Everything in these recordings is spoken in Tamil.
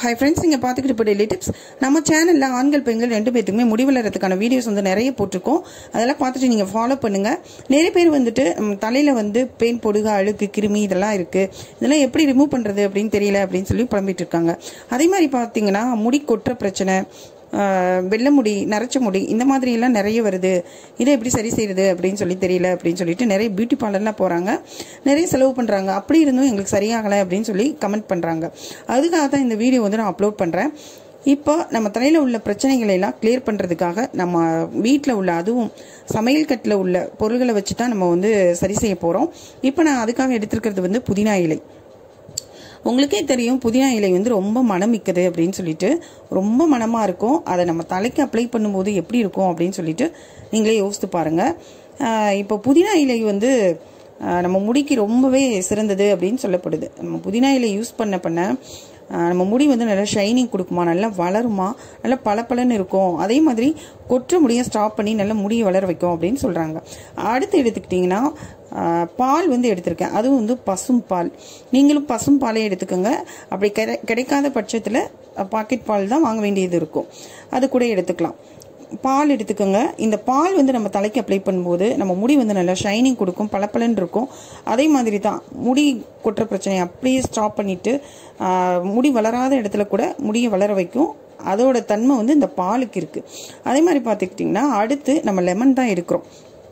ஹாய் ஃப்ரெண்ட்ஸ் நீங்கள் பார்த்துக்கிட்டு இப்போ டெய்லி டிப்ஸ் நம்ம சேனலில் ஆண்கள் பெண்கள் ரெண்டு பேத்துக்குமே முடி வளர்றதுக்கான வீடியோஸ் வந்து நிறைய போட்டிருக்கோம் அதெல்லாம் பார்த்துட்டு நீங்கள் ஃபாலோ பண்ணுங்கள் நிறைய பேர் வந்துட்டு தலையில் வந்து பெயின் பொடுக அழுக்கு கிருமி இதெல்லாம் இருக்குது இதெல்லாம் எப்படி ரிமூவ் பண்ணுறது அப்படின்னு தெரியல அப்படின்னு சொல்லி புலம்பிட்டு இருக்காங்க அதே மாதிரி பார்த்தீங்கன்னா முடி கொட்டுற பிரச்சனை ஆஹ் வெள்ளை முடி நரைச்ச முடி இந்த மாதிரி எல்லாம் நிறைய வருது இதை எப்படி சரி செய்யறது அப்படின்னு சொல்லி தெரியல அப்படின்னு சொல்லிட்டு நிறைய பியூட்டி பார்லர்லாம் போகிறாங்க நிறைய செலவு பண்ணுறாங்க அப்படி இருந்தும் எங்களுக்கு சரியாகலை அப்படின்னு சொல்லி கமெண்ட் பண்ணுறாங்க அதுக்காக தான் இந்த வீடியோ வந்து நான் அப்லோட் பண்ணுறேன் இப்போ நம்ம தலையில் உள்ள பிரச்சனைகளை எல்லாம் கிளியர் பண்ணுறதுக்காக நம்ம வீட்டில் உள்ள அதுவும் சமையல் கட்டில் உள்ள பொருள்களை வச்சு தான் நம்ம வந்து சரி செய்ய போகிறோம் இப்போ நான் அதுக்காக எடுத்திருக்கிறது வந்து புதினா இலை உங்களுக்கே தெரியும் புதினா இலை வந்து ரொம்ப மனம் மிக்கது அப்படின்னு சொல்லிட்டு ரொம்ப மனமாக இருக்கும் அதை நம்ம தலைக்கு அப்ளை பண்ணும்போது எப்படி இருக்கும் அப்படின்னு சொல்லிட்டு நீங்களே யோசித்து பாருங்கள் ஆஹ் இப்போ புதினா இலை வந்து ஆஹ் நம்ம முடிக்கு ரொம்பவே சிறந்தது அப்படின்னு சொல்லப்படுது நம்ம புதினா இலை யூஸ் பண்ண பண்ண ஆஹ் நம்ம முடி வந்து நல்லா ஷைனிங் கொடுக்குமா நல்லா வளருமா நல்லா பளபளன்னு இருக்கும் அதே மாதிரி கொற்ற முடியை ஸ்டாப் பண்ணி நல்லா முடியை வளர வைக்கும் அப்படின்னு சொல்கிறாங்க அடுத்து எடுத்துக்கிட்டிங்கன்னா ஆஹ் பால் வந்து எடுத்திருக்கேன் அதுவும் வந்து பசும் பால் நீங்களும் பசும் பாலே எடுத்துக்கோங்க அப்படி கிடை கிடைக்காத பட்சத்தில் பாக்கெட் பால் தான் வாங்க வேண்டியது இருக்கும் அது கூட எடுத்துக்கலாம் பால் எடுத்துக்கோங்க இந்த பால் வந்து நம்ம தலைக்கு அப்ளை பண்ணும்போது நம்ம முடி வந்து நல்லா ஷைனிங் கொடுக்கும் பளபளன்னு இருக்கும் அதே மாதிரி தான் முடி கொட்டுற பிரச்சனையை அப்படியே ஸ்டாப் பண்ணிட்டு ஆஹ், முடி வளராத இடத்துல கூட முடியை வளர வைக்கும் அதோட தன்மை வந்து இந்த பாலுக்கு இருக்குது அதே மாதிரி பார்த்துக்கிட்டிங்கன்னா அடுத்து நம்ம லெமன் தான் எடுக்கிறோம்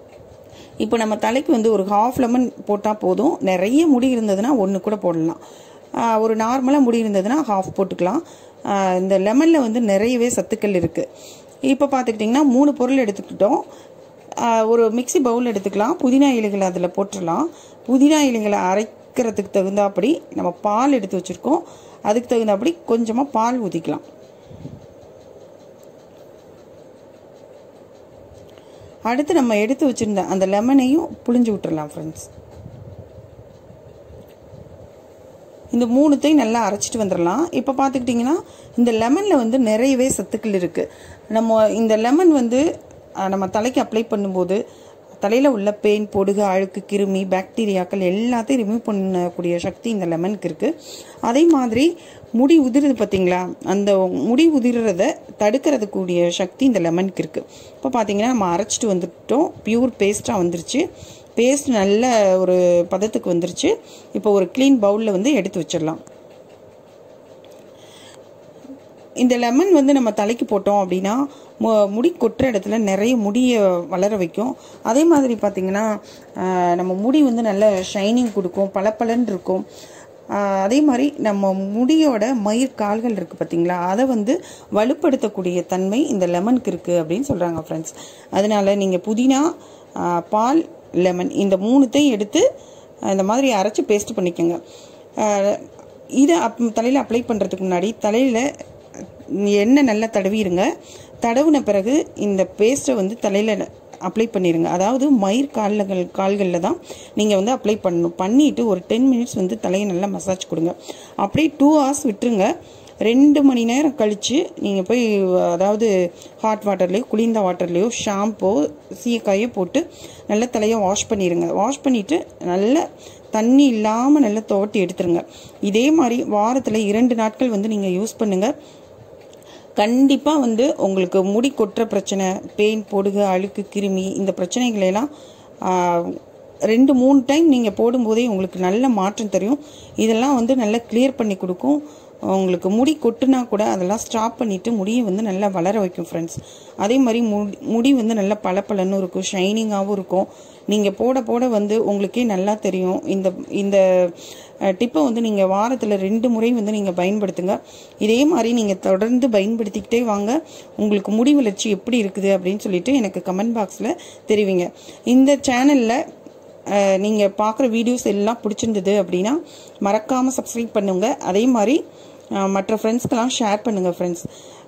இப்போ நம்ம தலைக்கு வந்து ஒரு ஹாஃப் லெமன் போட்டால் போதும் நிறைய முடி இருந்ததுன்னா ஒன்று கூட போடலாம் ஆஹ் ஒரு நார்மலாக முடி இருந்ததுன்னா ஹாஃப் போட்டுக்கலாம் ஆஹ் இந்த லெமனில் வந்து நிறையவே சத்துக்கள் இருக்குது இப்போ பார்த்துக்கிட்டிங்கன்னா மூணு பொருள் எடுத்துக்கிட்டோம் ஆஹ் ஒரு மிக்ஸி பவுல் எடுத்துக்கலாம் புதினா இலைகளை அதில் போட்டுடலாம் புதினா இலைகளை அரைக்கிறதுக்கு தகுந்தாப்படி நம்ம பால் எடுத்து வச்சுருக்கோம் அதுக்கு தகுந்தாப்படி கொஞ்சமாக பால் ஊற்றிக்கலாம் அடுத்து நம்ம எடுத்து வச்சிருந்த அந்த லெமனையும் புழிஞ்சு விட்டுறலாம் ஃப்ரெண்ட்ஸ் இந்த மூணுத்தையும் நல்லா அரைச்சிட்டு வந்துடலாம் இப்போ பார்த்துக்கிட்டிங்கன்னா இந்த லெமனில் வந்து நிறையவே சத்துக்கள் இருக்குது நம்ம இந்த லெமன் வந்து அஹ், நம்ம தலைக்கு அப்ளை பண்ணும்போது தலையில் உள்ள பெயின் பொடுகு அழுக்கு கிருமி பாக்டீரியாக்கள் எல்லாத்தையும் ரிமூவ் பண்ணக்கூடிய சக்தி இந்த லெமனுக்கு இருக்குது அதே மாதிரி முடி உதிருது பார்த்தீங்களா அந்த முடி உதிர்றத தடுக்கிறதுக்கூடிய சக்தி இந்த லெமனுக்கு இருக்குது இப்போ பார்த்தீங்கன்னா நம்ம அரைச்சிட்டு வந்துட்டோம் பியூர் பேஸ்ட்டாக வந்துருச்சு பேஸ்ட் நல்ல ஒரு பதத்துக்கு வந்துருச்சு இப்போ ஒரு க்ளீன் பவுலில் வந்து எடுத்து வச்சிடலாம் இந்த லெமன் வந்து நம்ம தலைக்கு போட்டோம் அப்படின்னா மு- முடி கொட்டுற இடத்துல நிறைய முடியை வளர வைக்கும் அதே மாதிரி பார்த்திங்கன்னா ஆஹ், நம்ம முடி வந்து நல்ல ஷைனிங் கொடுக்கும் பளபளன்னு இருக்கும் ஆஹ், அதே மாதிரி நம்ம முடியோட மயிர் கால்கள் இருக்குது பார்த்தீங்களா அதை வந்து வலுப்படுத்தக்கூடிய தன்மை இந்த லெமனுக்கு இருக்குது அப்படின்னு சொல்கிறாங்க ஃப்ரெண்ட்ஸ் அதனால நீங்கள் புதினா ஆஹ், பால் லெமன் இந்த மூணுத்தையும் எடுத்து ஆஹ், இந்த மாதிரி அரைச்சி பேஸ்ட் பண்ணிக்கோங்க ஆஹ், இதை அப் தலையில் அப்ளை பண்ணுறதுக்கு முன்னாடி தலையில் எண்ணெய் நல்லா தடவிடுங்க தடவின பிறகு இந்த பேஸ்ட்டை வந்து தலையில் அப்ளை பண்ணிடுங்க அதாவது மயிர் கால்கள் கால்களில் தான் நீங்கள் வந்து அப்ளை பண்ணணும் பண்ணிவிட்டு ஒரு டென் மினிட்ஸ் வந்து தலையை நல்லா மசாஜ் கொடுங்க அப்படியே டூ ஹவர்ஸ் விட்டுருங்க ரெண்டு மணி நேரம் கழித்து நீங்கள் போய் அதாவது ஹாட் வாட்டர்லேயோ குளிர்ந்த வாட்டர்லேயோ ஷாம்போ சீயக்காயோ போட்டு நல்லா தலையை வாஷ் பண்ணிடுங்க வாஷ் பண்ணிவிட்டு நல்லா தண்ணி இல்லாமல் நல்லா துவட்டி எடுத்துருங்க இதே மாதிரி வாரத்தில் இரண்டு நாட்கள் வந்து நீங்கள் யூஸ் பண்ணுங்கள் கண்டிப்பாக வந்து உங்களுக்கு முடி கொட்டுற பிரச்சனை பெயின் பொடுகு அழுக்கு கிருமி இந்த பிரச்சனைகளெல்லாம் ஆஹ், ரெண்டு மூணு டைம் நீங்கள் போடும்போதே உங்களுக்கு நல்ல மாற்றம் தெரியும் இதெல்லாம் வந்து நல்லா கிளியர் பண்ணி கொடுக்கும் உங்களுக்கு முடி கொட்டுனா கூட அதெல்லாம் ஸ்டாப் பண்ணிவிட்டு முடியை வந்து நல்லா வளர வைக்கும் ஃப்ரெண்ட்ஸ் அதே மாதிரி முடி முடி வந்து நல்லா பளபளன்னு இருக்கும் ஷைனிங்காகவும் இருக்கும் நீங்கள் போட போட வந்து உங்களுக்கே நல்லா தெரியும் இந்த இந்த டிப்பை வந்து நீங்கள் வாரத்தில் ரெண்டு முறை வந்து நீங்கள் பயன்படுத்துங்க இதே மாதிரி நீங்கள் தொடர்ந்து பயன்படுத்திக்கிட்டே வாங்க உங்களுக்கு முடி வளர்ச்சி எப்படி இருக்குது அப்படின்னு சொல்லிட்டு எனக்கு கமெண்ட் பாக்ஸில் தெரிவிங்க இந்த சேனலில் நீங்கள் பார்க்குற வீடியோஸ் எல்லாம் பிடிச்சிருந்தது அப்படின்னா மறக்காமல் சப்ஸ்கிரைப் பண்ணுங்க அதே மாதிரி அஹ், மற்ற ஃப்ரெண்ட்ஸ்க்கெல்லாம் ஷேர் பண்ணுங்கள் ஃப்ரெண்ட்ஸ்